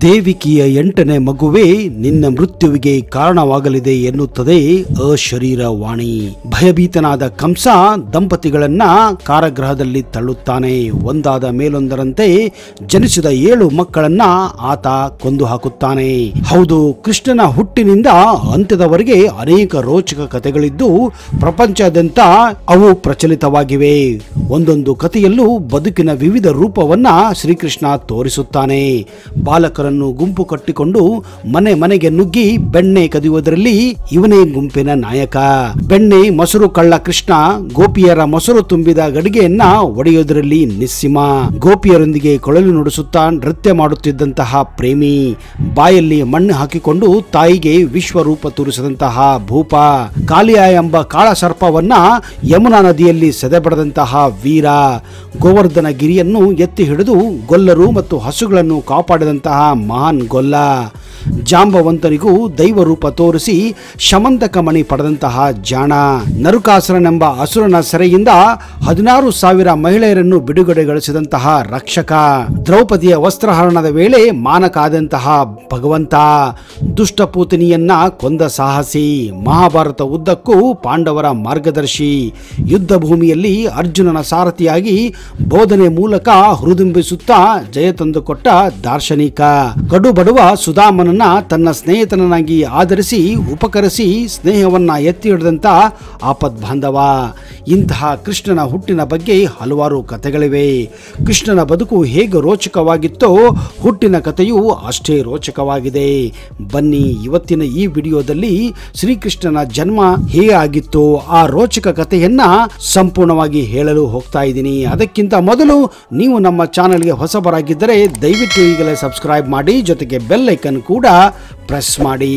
ದೇವಿಕಿಯ ಎಂಟನೇ ಮಗುವೇ ನಿನ್ನ ಮೃತ್ಯುವಿಗೆ ಕಾರಣವಾಗಲಿದೆ ಎನ್ನುತ್ತದೆ ಅಶರೀರ ವಾಣಿ ಭಯಭೀತನಾದ ಕಂಸ ದಂಪತಿಗಳನ್ನ ಕಾರಾಗೃಹದಲ್ಲಿ ತಳ್ಳುತ್ತಾನೆ ಒಂದಾದ ಮೇಲೊಂದರಂತೆ ಜನಿಸಿದ ಏಳು ಮಕ್ಕಳನ್ನ ಆತ ಕೊಂದು ಹಾಕುತ್ತಾನೆ ಹೌದು ಕೃಷ್ಣನ ಹುಟ್ಟಿನಿಂದ ಅಂತ್ಯದವರೆಗೆ ಅನೇಕ ರೋಚಕ ಕಥೆಗಳಿದ್ದು ಪ್ರಪಂಚದಾದ್ಯಂತ ಅವು ಪ್ರಚಲಿತವಾಗಿವೆ ಒಂದೊಂದು ಕಥೆಯಲ್ಲೂ ಬದುಕಿನ ವಿವಿಧ ರೂಪವನ್ನ ಶ್ರೀಕೃಷ್ಣ ತೋರಿಸುತ್ತಾನೆ ಬಾಲಕರನ್ನು ಗುಂಪು ಕಟ್ಟಿಕೊಂಡು ಮನೆ ಮನೆಗೆ ನುಗ್ಗಿ ಬೆಣ್ಣೆ ಕದಿಯುವುದರಲ್ಲಿ ಇವನೇ ಗುಂಪಿನ ನಾಯಕ ಬೆಣ್ಣೆ ಮೊಸರು ಕಳ್ಳ ಕೃಷ್ಣ ಗೋಪಿಯರ ಮೊಸರು ತುಂಬಿದ ಗಡಿಗೆಯನ್ನ ಒಡೆಯುವುದರಲ್ಲಿ ನಿಸ್ಸಿಮ ಗೋಪಿಯರೊಂದಿಗೆ ಕೊಳಲು ನುಡಿಸುತ್ತಾ ನೃತ್ಯ ಮಾಡುತ್ತಿದ್ದಂತಹ ಪ್ರೇಮಿ ಬಾಯಲ್ಲಿ ಮಣ್ಣು ಹಾಕಿಕೊಂಡು ತಾಯಿಗೆ ವಿಶ್ವರೂಪ ತೋರಿಸಿದಂತಹ ಭೂಪ ಕಾಲಿಯ ಎಂಬ ಕಾಳ ಸರ್ಪವನ್ನ ಯಮುನಾ ನದಿಯಲ್ಲಿ ಸೆದೆಬಡದಂತಹ ವೀರ ಗೋವರ್ಧನ ಗಿರಿಯನ್ನು ಎತ್ತಿ ಹಿಡಿದು ಗೊಲ್ಲರು ಮತ್ತು ಹಸುಗಳನ್ನು ಕಾಪಾಡಿದಂತಹ ಮಹಾನ್ ಗೊಲ್ಲ ಜಾಂಬವಂತನಿಗೂ ದೈವ ರೂಪ ತೋರಿಸಿ ಶಮಂತಕ ಮಣಿ ಪಡೆದಂತಹ ಜಾಣ ನರುಕಾಸುರನೆಂಬ ಅಸುರನ ಸೆರೆಯಿಂದ ಹದಿನಾರು ಸಾವಿರ ಮಹಿಳೆಯರನ್ನು ಬಿಡುಗಡೆಗೊಳಿಸಿದಂತಹ ರಕ್ಷಕ ದ್ರೌಪದಿಯ ವಸ್ತ್ರಹರಣದ ವೇಳೆ ಮಾನ ಕಾದಂತಹ ಭಗವಂತ ದುಷ್ಟಪೂತನಿಯನ್ನ ಕೊಂದ ಸಾಹಸಿ ಮಹಾಭಾರತ ಉದ್ದಕ್ಕೂ ಪಾಂಡವರ ಮಾರ್ಗದರ್ಶಿ ಯುದ್ಧ ಭೂಮಿಯಲ್ಲಿ ಅರ್ಜುನನ ಸಾರಥಿಯಾಗಿ ಬೋಧನೆ ಮೂಲಕ ಹುರಿದುಂಬಿಸುತ್ತಾ ಜಯ ತಂದುಕೊಟ್ಟ ದಾರ್ಶನಿಕ ಕಡು ಬಡುವ ಸುಧಾಮನನ್ನ ತನ್ನ ಸ್ನೇಹಿತನನ್ನಾಗಿ ಆಧರಿಸಿ ಉಪಕರಿಸಿ ಸ್ನೇಹವನ್ನ ಎತ್ತಿ ಹಿಡಿದಂತ ಆಪದ್ ಬಾಂಧವ ಇಂತಹ ಕೃಷ್ಣನ ಹುಟ್ಟಿನ ಬಗ್ಗೆ ಹಲವಾರು ಕಥೆಗಳಿವೆ ಕೃಷ್ಣನ ಬದುಕು ಹೇಗೆ ರೋಚಕವಾಗಿತ್ತೋ ಹುಟ್ಟಿನ ಕಥೆಯೂ ಅಷ್ಟೇ ರೋಚಕವಾಗಿದೆ ಬನ್ನಿ ಇವತ್ತಿನ ಈ ವಿಡಿಯೋದಲ್ಲಿ ಶ್ರೀಕೃಷ್ಣನ ಜನ್ಮ ಹೇಗೆ ಆಗಿತ್ತು ಆ ರೋಚಕ ಕಥೆಯನ್ನ ಸಂಪೂರ್ಣವಾಗಿ ಹೇಳಲು ಹೋಗ್ತಾ ಇದ್ದೀನಿ ಅದಕ್ಕಿಂತ ಮೊದಲು ನೀವು ನಮ್ಮ ಚಾನೆಲ್ಗೆ ಹೊಸಬರಾಗಿದ್ದರೆ ದಯವಿಟ್ಟು ಈಗಲೇ ಸಬ್ಸ್ಕ್ರೈಬ್ ಮಾಡಿ ಜೊತೆಗೆ ಬೆಲ್ ಐಕನ್ ಕೂಡ ಪ್ರೆಸ್ ಮಾಡಿ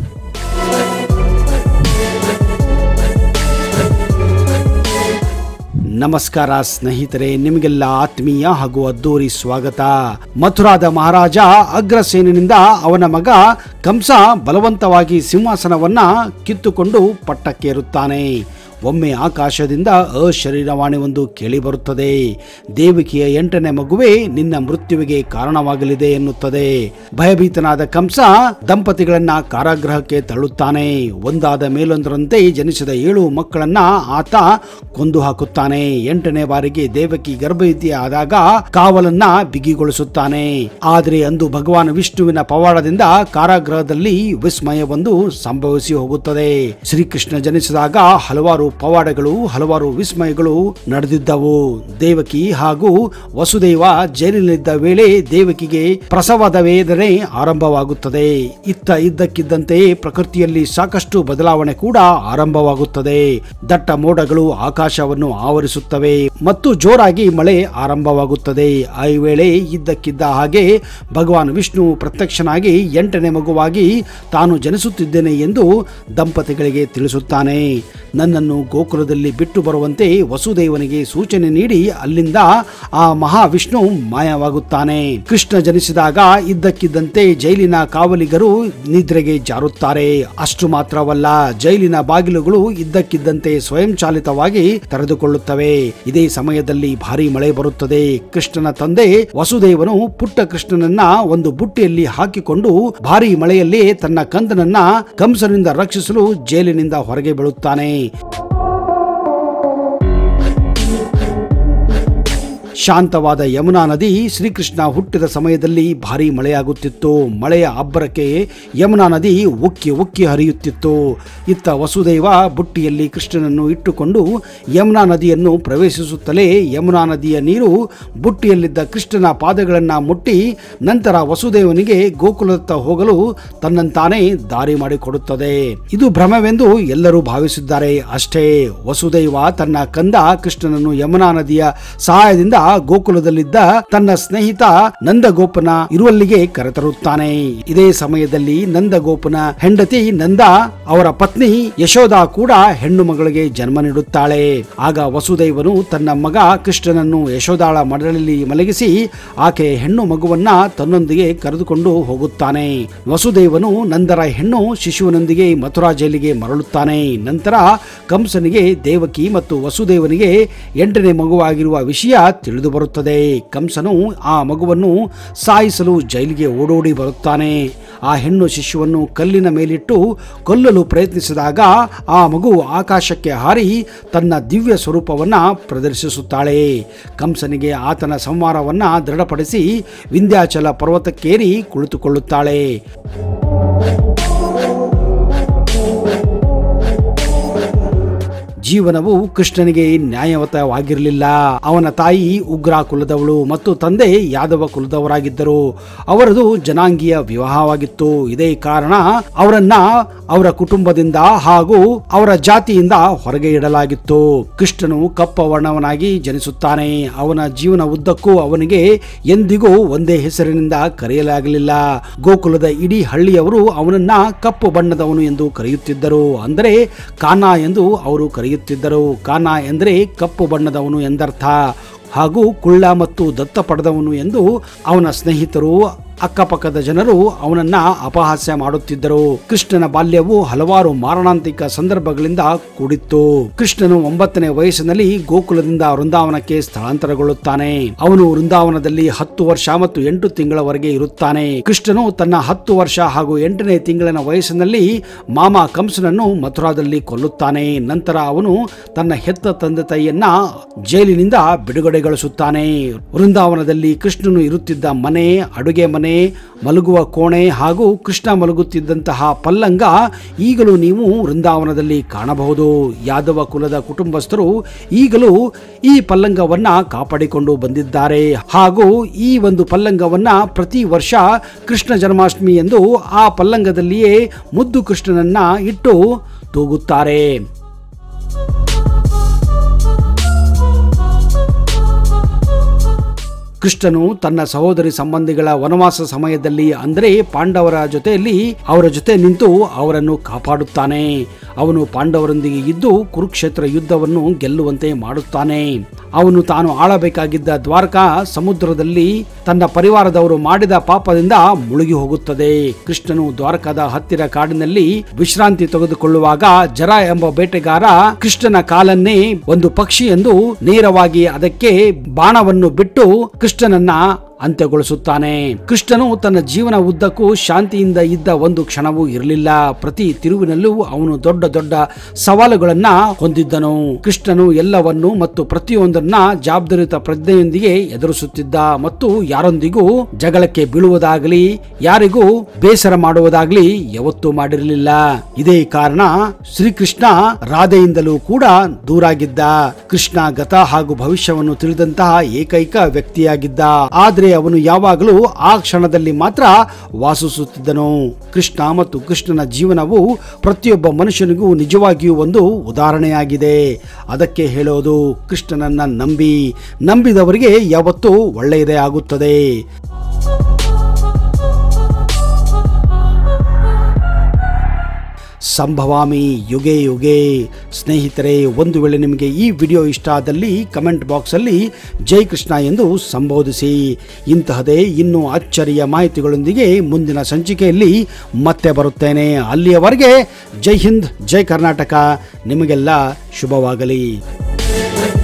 ನಮಸ್ಕಾರ ಸ್ನೇಹಿತರೆ ನಿಮಗೆಲ್ಲ ಆತ್ಮೀಯ ಹಾಗೂ ಅದ್ದೂರಿ ಸ್ವಾಗತ ಮಥುರಾದ ಮಹಾರಾಜ ಅಗ್ರಸೇನಿನಿಂದ ಅವನ ಮಗ ಕಂಸ ಬಲವಂತವಾಗಿ ಸಿಂಹಾಸನವನ್ನ ಕಿತ್ತುಕೊಂಡು ಪಟ್ಟಕ್ಕೇರುತ್ತಾನೆ ಒಮ್ಮೆ ಆಕಾಶದಿಂದ ಅಶರೀರವಾಣಿ ಒಂದು ಕೇಳಿ ಬರುತ್ತದೆ ದೇವಿಕೆಯ ಎಂಟನೇ ಮಗುವೆ ನಿನ್ನ ಮೃತ್ಯುವಿಗೆ ಕಾರಣವಾಗಲಿದೆ ಎನ್ನುತ್ತದೆ ಭಯಭೀತನಾದ ಕಂಸ ದಂಪತಿಗಳನ್ನ ಕಾರಾಗೃಹಕ್ಕೆ ತಳ್ಳುತ್ತಾನೆ ಒಂದಾದ ಮೇಲೊಂದರಂತೆ ಜನಿಸಿದ ಏಳು ಮಕ್ಕಳನ್ನ ಆತ ಕೊಂದು ಹಾಕುತ್ತಾನೆ ಎಂಟನೇ ಬಾರಿಗೆ ದೇವಕಿ ಗರ್ಭವತಿ ಆದಾಗ ಕಾವಲನ್ನ ಬಿಗಿಗೊಳಿಸುತ್ತಾನೆ ಆದರೆ ಅಂದು ಭಗವಾನ್ ವಿಷ್ಣುವಿನ ಪವಾಡದಿಂದ ಕಾರಾಗೃಹದಲ್ಲಿ ವಿಸ್ಮಯವೊಂದು ಸಂಭವಿಸಿ ಹೋಗುತ್ತದೆ ಶ್ರೀಕೃಷ್ಣ ಜನಿಸಿದಾಗ ಹಲವಾರು ಪವಾಡಗಳು ಹಲವಾರು ವಿಸ್ಮಯಗಳು ನಡೆದಿದ್ದವು ದೇವಕಿ ಹಾಗೂ ವಸುದೇವ ಜೈಲಿನಲ್ಲಿದ್ದ ವೇಳೆ ದೇವಕಿಗೆ ಪ್ರಸವದ ವೇದನೆ ಆರಂಭವಾಗುತ್ತದೆ ಇತ್ತ ಇದ್ದಕ್ಕಿದ್ದಂತೆ ಪ್ರಕೃತಿಯಲ್ಲಿ ಸಾಕಷ್ಟು ಬದಲಾವಣೆ ಕೂಡ ಆರಂಭವಾಗುತ್ತದೆ ದಟ್ಟ ಮೋಡಗಳು ಆಕಾಶವನ್ನು ಆವರಿಸುತ್ತವೆ ಮತ್ತು ಜೋರಾಗಿ ಮಳೆ ಆರಂಭವಾಗುತ್ತದೆ ಆ ವೇಳೆ ಇದ್ದಕ್ಕಿದ್ದ ಹಾಗೆ ಭಗವಾನ್ ವಿಷ್ಣು ಪ್ರತ್ಯಕ್ಷನಾಗಿ ಎಂಟನೇ ಮಗುವಾಗಿ ತಾನು ಜನಿಸುತ್ತಿದ್ದೇನೆ ಎಂದು ದಂಪತಿಗಳಿಗೆ ತಿಳಿಸುತ್ತಾನೆ ನನ್ನನ್ನು ಗೋಕುಲದಲ್ಲಿ ಬಿಟ್ಟು ಬರುವಂತೆ ವಸುದೇವನಿಗೆ ಸೂಚನೆ ನೀಡಿ ಅಲ್ಲಿಂದ ಆ ಮಹಾವಿಷ್ಣು ಮಾಯವಾಗುತ್ತಾನೆ ಕೃಷ್ಣ ಜನಿಸಿದಾಗ ಇದ್ದಕ್ಕಿದ್ದಂತೆ ಜೈಲಿನ ಕಾವಲಿಗರು ನಿದ್ರೆಗೆ ಜಾರುತ್ತಾರೆ ಅಷ್ಟು ಮಾತ್ರವಲ್ಲ ಜೈಲಿನ ಬಾಗಿಲುಗಳು ಇದ್ದಕ್ಕಿದ್ದಂತೆ ಸ್ವಯಂಚಾಲಿತವಾಗಿ ತೆರೆದುಕೊಳ್ಳುತ್ತವೆ ಇದೇ ಸಮಯದಲ್ಲಿ ಭಾರಿ ಮಳೆ ಬರುತ್ತದೆ ಕೃಷ್ಣನ ತಂದೆ ವಸುದೇವನು ಪುಟ್ಟ ಕೃಷ್ಣನನ್ನ ಒಂದು ಬುಟ್ಟಿಯಲ್ಲಿ ಹಾಕಿಕೊಂಡು ಭಾರಿ ಮಳೆಯಲ್ಲಿ ತನ್ನ ಕಂದನನ್ನ ಕಂಸನಿಂದ ರಕ್ಷಿಸಲು ಜೈಲಿನಿಂದ ಹೊರಗೆ ಬೀಳುತ್ತಾನೆ ಶಾಂತವಾದ ಯಮುನಾ ನದಿ ಶ್ರೀಕೃಷ್ಣ ಹುಟ್ಟಿದ ಸಮಯದಲ್ಲಿ ಭಾರಿ ಮಳೆಯಾಗುತ್ತಿತ್ತು ಮಳೆಯ ಅಬ್ಬರಕ್ಕೆ ಯಮುನಾ ನದಿ ಉಕ್ಕಿ ಉಕ್ಕಿ ಹರಿಯುತ್ತಿತ್ತು ಇತ್ತ ವಸುದೇವ ಬುಟ್ಟಿಯಲ್ಲಿ ಕೃಷ್ಣನನ್ನು ಇಟ್ಟುಕೊಂಡು ಯಮುನಾ ನದಿಯನ್ನು ಪ್ರವೇಶಿಸುತ್ತಲೇ ಯಮುನಾ ನದಿಯ ನೀರು ಬುಟ್ಟಿಯಲ್ಲಿದ್ದ ಕೃಷ್ಣನ ಪಾದಗಳನ್ನು ಮುಟ್ಟಿ ನಂತರ ವಸುದೇವನಿಗೆ ಗೋಕುಲದತ್ತ ಹೋಗಲು ತನ್ನಂತಾನೇ ದಾರಿ ಮಾಡಿಕೊಡುತ್ತದೆ ಇದು ಭ್ರಮವೆಂದು ಎಲ್ಲರೂ ಭಾವಿಸಿದ್ದಾರೆ ಅಷ್ಟೇ ವಸುದೇವ ತನ್ನ ಕಂದ ಕೃಷ್ಣನನ್ನು ಯಮುನಾ ನದಿಯ ಸಹಾಯದಿಂದ ಗೋಕುಲದಲ್ಲಿದ್ದ ತನ್ನ ಸ್ನೇಹಿತ ನಂದಗೋಪನ ಇರುವಲ್ಲಿಗೆ ಕರೆತರುತ್ತಾನೆ ಇದೇ ಸಮಯದಲ್ಲಿ ನಂದಗೋಪನ ಹೆಂಡತಿ ನಂದ ಅವರ ಪತ್ನಿ ಯಶೋಧ ಕೂಡ ಹೆಣ್ಣು ಮಗಳಿಗೆ ಜನ್ಮ ನೀಡುತ್ತಾಳೆ ಆಗ ವಸುದೇವನು ತನ್ನ ಮಗ ಕೃಷ್ಣನನ್ನು ಯಶೋದಾಳ ಮಡಲಲ್ಲಿ ಮಲಗಿಸಿ ಆಕೆ ಹೆಣ್ಣು ಮಗುವನ್ನ ತನ್ನೊಂದಿಗೆ ಕರೆದುಕೊಂಡು ಹೋಗುತ್ತಾನೆ ವಸುದೇವನು ನಂದರ ಹೆಣ್ಣು ಶಿಶುವಿನೊಂದಿಗೆ ಮಥುರಾ ಜೈಲಿಗೆ ಮರಳುತ್ತಾನೆ ನಂತರ ಕಂಸನಿಗೆ ದೇವಕಿ ಮತ್ತು ವಸುದೇವನಿಗೆ ಎಂಟನೇ ಮಗುವಾಗಿರುವ ವಿಷಯ ತಿಳಿದು ತಿಳಿದು ಬರುತ್ತದೆ ಕಂಸನು ಆ ಮಗುವನ್ನು ಸಾಯಿಸಲು ಜೈಲಿಗೆ ಓಡೋಡಿ ಬರುತ್ತಾನೆ ಆ ಹೆಣ್ಣು ಶಿಶುವನ್ನು ಕಲ್ಲಿನ ಮೇಲಿಟ್ಟು ಕೊಲ್ಲಲು ಪ್ರಯತ್ನಿಸಿದಾಗ ಆ ಮಗು ಆಕಾಶಕ್ಕೆ ಹಾರಿ ತನ್ನ ದಿವ್ಯ ಸ್ವರೂಪವನ್ನ ಪ್ರದರ್ಶಿಸುತ್ತಾಳೆ ಕಂಸನಿಗೆ ಆತನ ಸಂಹಾರವನ್ನ ದೃಢಪಡಿಸಿ ವಿಂಧ್ಯಾಚಲ ಪರ್ವತಕ್ಕೇರಿ ಕುಳಿತುಕೊಳ್ಳುತ್ತಾಳೆ ಜೀವನವು ಕೃಷ್ಣನಿಗೆ ನ್ಯಾಯಯುತವಾಗಿರಲಿಲ್ಲ ಅವನ ತಾಯಿ ಉಗ್ರ ಕುಲದವಳು ಮತ್ತು ತಂದೆ ಯಾದವ ಕುಲದವರಾಗಿದ್ದರು ಅವರದು ಜನಾಂಗೀಯ ವಿವಾಹವಾಗಿತ್ತು ಇದೇ ಕಾರಣ ಅವರನ್ನ ಅವರ ಕುಟುಂಬದಿಂದ ಹಾಗೂ ಅವರ ಜಾತಿಯಿಂದ ಹೊರಗೆ ಇಡಲಾಗಿತ್ತು ಕೃಷ್ಣನು ಕಪ್ಪ ವರ್ಣವನಾಗಿ ಜನಿಸುತ್ತಾನೆ ಅವನ ಜೀವನ ಉದ್ದಕ್ಕೂ ಅವನಿಗೆ ಎಂದಿಗೂ ಒಂದೇ ಹೆಸರಿನಿಂದ ಕರೆಯಲಾಗಲಿಲ್ಲ ಗೋಕುಲದ ಇಡೀ ಹಳ್ಳಿಯವರು ಅವನನ್ನ ಕಪ್ಪು ಬಣ್ಣದವನು ಎಂದು ಕರೆಯುತ್ತಿದ್ದರು ಅಂದರೆ ಕಾನಾ ಎಂದು ಅವರು ಕರೆಯುತ್ತಿದ್ದರು ಕಾನಾ ಎಂದರೆ ಕಪ್ಪು ಬಣ್ಣದವನು ಎಂದರ್ಥ ಹಾಗೂ ಕುಳ್ಳ ಮತ್ತು ದತ್ತ ಪಡೆದವನು ಎಂದು ಅವನ ಸ್ನೇಹಿತರು ಅಕ್ಕಪಕ್ಕದ ಜನರು ಅವನನ್ನ ಅಪಹಾಸ್ಯ ಮಾಡುತ್ತಿದ್ದರು ಕೃಷ್ಣನ ಬಾಲ್ಯವು ಹಲವಾರು ಮಾರಣಾಂತಿಕ ಸಂದರ್ಭಗಳಿಂದ ಕೂಡಿತ್ತು ಕೃಷ್ಣನು ಒಂಬತ್ತನೇ ವಯಸ್ಸಿನಲ್ಲಿ ಗೋಕುಲದಿಂದ ವೃಂದಾವನಕ್ಕೆ ಸ್ಥಳಾಂತರಗೊಳ್ಳುತ್ತಾನೆ ಅವನು ವೃಂದಾವನದಲ್ಲಿ ಹತ್ತು ವರ್ಷ ಮತ್ತು ಎಂಟು ತಿಂಗಳವರೆಗೆ ಇರುತ್ತಾನೆ ಕೃಷ್ಣನು ತನ್ನ ಹತ್ತು ವರ್ಷ ಹಾಗೂ ಎಂಟನೇ ತಿಂಗಳಿನ ವಯಸ್ಸಿನಲ್ಲಿ ಮಾಮ ಕಂಸನನ್ನು ಮಥುರಾದಲ್ಲಿ ಕೊಲ್ಲುತ್ತಾನೆ ನಂತರ ಅವನು ತನ್ನ ಹೆತ್ತ ತಂದೆ ತಾಯಿಯನ್ನ ಜೈಲಿನಿಂದ ಬಿಡುಗಡೆಗೊಳಿಸುತ್ತಾನೆ ವೃಂದಾವನದಲ್ಲಿ ಕೃಷ್ಣನು ಇರುತ್ತಿದ್ದ ಮನೆ ಅಡುಗೆ ಮನೆ ಮಲಗುವ ಕೋಣೆ ಹಾಗೂ ಕೃಷ್ಣ ಮಲಗುತ್ತಿದ್ದಂತಹ ಪಲ್ಲಂಗ ಈಗಲೂ ನೀವು ವೃಂದಾವನದಲ್ಲಿ ಕಾಣಬಹುದು ಯಾದವ ಕುಲದ ಕುಟುಂಬಸ್ಥರು ಈಗಲೂ ಈ ಪಲ್ಲಂಗವನ್ನ ಕಾಪಾಡಿಕೊಂಡು ಬಂದಿದ್ದಾರೆ ಹಾಗೂ ಈ ಒಂದು ಪಲ್ಲಂಗವನ್ನ ಪ್ರತಿ ವರ್ಷ ಕೃಷ್ಣ ಜನ್ಮಾಷ್ಟಮಿ ಎಂದು ಆ ಪಲ್ಲಂಗದಲ್ಲಿಯೇ ಮುದ್ದು ಕೃಷ್ಣನನ್ನ ಇಟ್ಟು ತೂಗುತ್ತಾರೆ ಕೃಷ್ಣನು ತನ್ನ ಸಹೋದರಿ ಸಂಬಂಧಿಗಳ ವನವಾಸ ಸಮಯದಲ್ಲಿ ಅಂದರೆ ಪಾಂಡವರ ಜೊತೆಯಲ್ಲಿ ಅವರ ಜೊತೆ ನಿಂತು ಅವರನ್ನು ಕಾಪಾಡುತ್ತಾನೆ ಅವನು ಪಾಂಡವರೊಂದಿಗೆ ಇದ್ದು ಕುರುಕ್ಷೇತ್ರ ಯುದ್ಧವನ್ನು ಗೆಲ್ಲುವಂತೆ ಮಾಡುತ್ತಾನೆ ಅವನು ತಾನು ಆಳಬೇಕಾಗಿದ್ದ ದ್ವಾರಕಾ ಸಮುದ್ರದಲ್ಲಿ ತನ್ನ ಪರಿವಾರದವರು ಮಾಡಿದ ಪಾಪದಿಂದ ಮುಳುಗಿ ಹೋಗುತ್ತದೆ ಕೃಷ್ಣನು ದ್ವಾರಕಾದ ಹತ್ತಿರ ಕಾಡಿನಲ್ಲಿ ವಿಶ್ರಾಂತಿ ತೆಗೆದುಕೊಳ್ಳುವಾಗ ಜರ ಎಂಬ ಬೇಟೆಗಾರ ಕೃಷ್ಣನ ಕಾಲನ್ನೇ ಒಂದು ಪಕ್ಷಿ ಎಂದು ನೇರವಾಗಿ ಅದಕ್ಕೆ ಬಾಣವನ್ನು ಬಿಟ್ಟು ಕೃಷ್ಣನನ್ನ ಅಂತ್ಯಗೊಳಿಸುತ್ತಾನೆ ಕೃಷ್ಣನು ತನ್ನ ಜೀವನ ಉದ್ದಕ್ಕೂ ಶಾಂತಿಯಿಂದ ಇದ್ದ ಒಂದು ಕ್ಷಣವೂ ಇರಲಿಲ್ಲ ಪ್ರತಿ ತಿರುವಿನಲ್ಲೂ ಅವನು ದೊಡ್ಡ ದೊಡ್ಡ ಸವಾಲುಗಳನ್ನ ಹೊಂದಿದ್ದನು ಕೃಷ್ಣನು ಎಲ್ಲವನ್ನು ಮತ್ತು ಪ್ರತಿಯೊಂದನ್ನ ಜವಾಬ್ದಾರಿಯುತ ಪ್ರಜ್ಞೆಯೊಂದಿಗೆ ಎದುರಿಸುತ್ತಿದ್ದ ಮತ್ತು ಯಾರೊಂದಿಗೂ ಜಗಳಕ್ಕೆ ಬೀಳುವುದಾಗಲಿ ಯಾರಿಗೂ ಬೇಸರ ಮಾಡುವುದಾಗಲಿ ಯಾವತ್ತೂ ಮಾಡಿರಲಿಲ್ಲ ಇದೇ ಕಾರಣ ಶ್ರೀಕೃಷ್ಣ ರಾಧೆಯಿಂದಲೂ ಕೂಡ ದೂರಾಗಿದ್ದ ಕೃಷ್ಣ ಗತ ಹಾಗೂ ಭವಿಷ್ಯವನ್ನು ತಿಳಿದಂತಹ ಏಕೈಕ ವ್ಯಕ್ತಿಯಾಗಿದ್ದ ಆದ್ರೆ ಅವನು ಯಾವಾಗಲೂ ಆ ಕ್ಷಣದಲ್ಲಿ ಮಾತ್ರ ವಾಸಿಸುತ್ತಿದ್ದನು ಕೃಷ್ಣ ಮತ್ತು ಕೃಷ್ಣನ ಜೀವನವು ಪ್ರತಿಯೊಬ್ಬ ಮನುಷ್ಯನಿಗೂ ನಿಜವಾಗಿಯೂ ಒಂದು ಉದಾಹರಣೆಯಾಗಿದೆ ಅದಕ್ಕೆ ಹೇಳೋದು ಕೃಷ್ಣನನ್ನ ನಂಬಿ ನಂಬಿದವರಿಗೆ ಯಾವತ್ತೂ ಒಳ್ಳೆಯದೇ ಆಗುತ್ತದೆ ಸಂಭವಾಮಿ ಯುಗೆ ಯುಗೆ ಸ್ನೇಹಿತರೆ ಒಂದು ವೇಳೆ ನಿಮಗೆ ಈ ವಿಡಿಯೋ ಇಷ್ಟ ಆದಲ್ಲಿ ಕಮೆಂಟ್ ಬಾಕ್ಸಲ್ಲಿ ಜೈ ಕೃಷ್ಣ ಎಂದು ಸಂಬೋಧಿಸಿ ಇಂತಹದೇ ಇನ್ನೂ ಅಚ್ಚರಿಯ ಮಾಹಿತಿಗಳೊಂದಿಗೆ ಮುಂದಿನ ಸಂಚಿಕೆಯಲ್ಲಿ ಮತ್ತೆ ಬರುತ್ತೇನೆ ಅಲ್ಲಿಯವರೆಗೆ ಜೈ ಹಿಂದ್ ಜೈ ಕರ್ನಾಟಕ ನಿಮಗೆಲ್ಲ ಶುಭವಾಗಲಿ